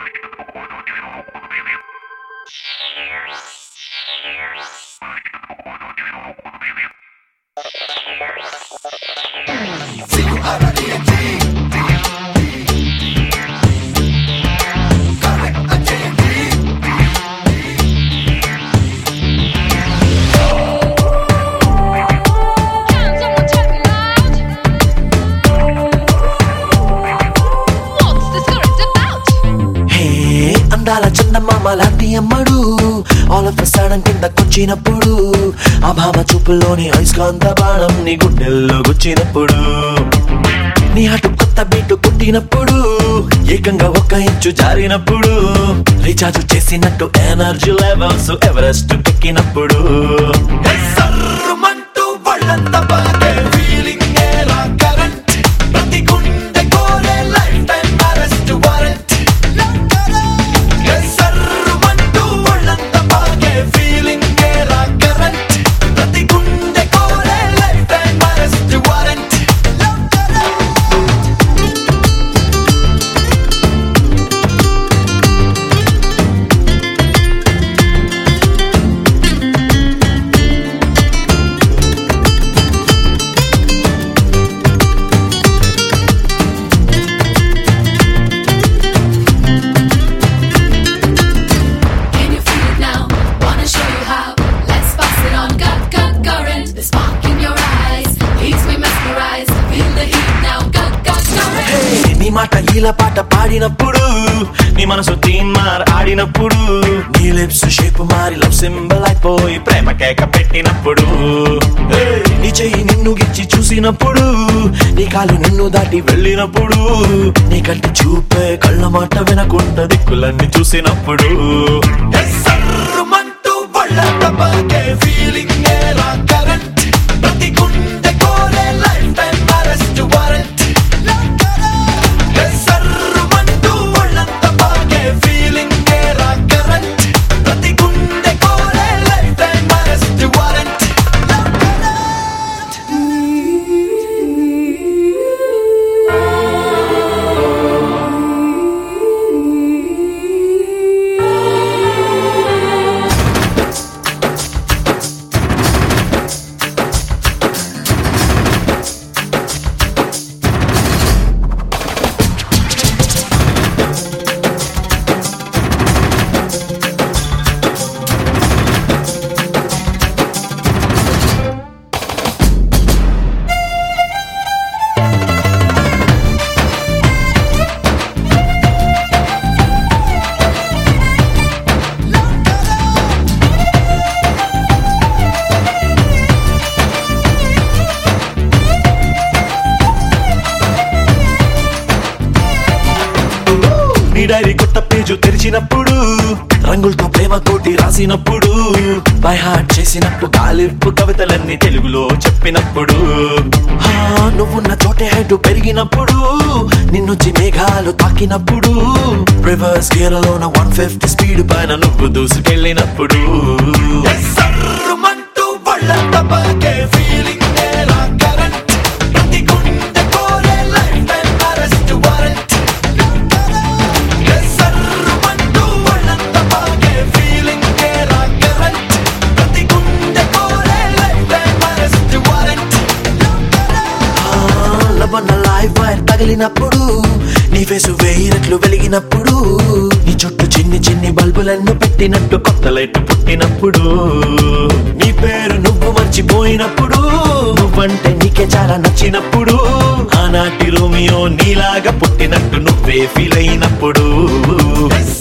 Can someone check me out? What's this current about? హే అందాల చందమామ లాంటి అమ్మడు ఆల్ ఆఫ్ సడన్ కిందకొచ్చినప్పుడు ఆ భామ చూపుల్లోని అయస్కాంత బాణం నీ గుండెల్లో గుచ్చినప్పుడు నీ అటు కొత్త బీటు కుట్టినప్పుడు ఏకంగా ఒక్క ఇంచు జారినప్పుడు రీఛార్జ్ చేసినట్టు ఎనర్జీ లెవెల్స్ ఎవరెస్ట్ ఎక్కినప్పుడు హే, సర్రుమంటూ ఒళ్ళంతా బాగే feeling ఏరా current. ప్రతి గుండె కోరే lifetime arrest warrant. హే, సర్రుమంటూ ఒళ్ళంతా బాగే feeling ఏరా current. ప్రతి గుండె కోరే lifetime arrest warrant. Can you feel it now? Wanna show you how? Let's pass it on. Gut, gut, current. The spark in your eyes leaves me mesmerized. Feel the heat now. Gut, gut, current. హే, నీ మాట ఈల పాట పాడినప్పుడు నీ మనసు తీన్ మార్ ఆడినప్పుడు నీ లిప్స్ షేప్ మారి లవ్ సింబల్ అయిపోయి ప్రేమ కేక పెట్టినప్పుడు హే, నీ చెయ్యి నిన్ను గిచ్చి చూసినప్పుడు నీ కాలు నిన్ను దాటి వెళ్ళినప్పుడు నీ కంటి చూపే కళ్ళ మాట వినకుండా దిక్కులన్నీ చూసినప్పుడు హే, సర్రుమంటూ ఒళ్ళంతా బాగే feeling ఏరా current. ప్రతి గుండె కోరే lifetime arrest warrant. హే, సర్రుమంటూ ఒళ్ళంతా బాగే feeling ఏరా current. ప్రతి గుండె కోరే lifetime arrest warrant. నీ డైరీ కొత్త పేజు తెరిచినప్పుడు రంగులతో ప్రేమ కోటి రాసినప్పుడు బై హార్ట్ చేసినప్పుడు గాలింపు కవితలన్నీ తెలుగులో చెప్పినప్పుడు హా, నువ్వున్న చోటే హైట్ పెరిగినప్పుడు నిన్నొచ్చి మేఘాలు తాకినప్పుడు రివర్స్ గేర్ లోన వన్ ఫిఫ్టీ స్పీడ్ పైన నువ్వు దూసుకెళ్ళినప్పుడు సర్రుమంటూ ఒళ్ళంతా బాగే feeling ఏరా current. ప్రతి గుండె కోరే lifetime arrest warrant. సర్రుమంటూ ఒళ్ళంతా బాగే feeling ఏరా current. ప్రతి గుండె కోరే lifetime arrest warrant. ఆ, లవణ లైవ్ వైర్ తగిలినప్పుడు నీ ఫేసు వెయ్యి రెట్లు వెలిగినప్పుడు నీ చుట్టూ చిన్ని చిన్ని బల్బులన్నీ పెట్టినట్టు కొత్త లైట్ పుట్టినప్పుడు నీ పేరు నువ్వు మర్చిపోయినప్పుడు నువ్వంటే నీకే చాలా నచ్చినప్పుడు ఆనాటి రోమియో నీలాగా పుట్టినట్టు నువ్వే ఫీల్ అయినప్పుడు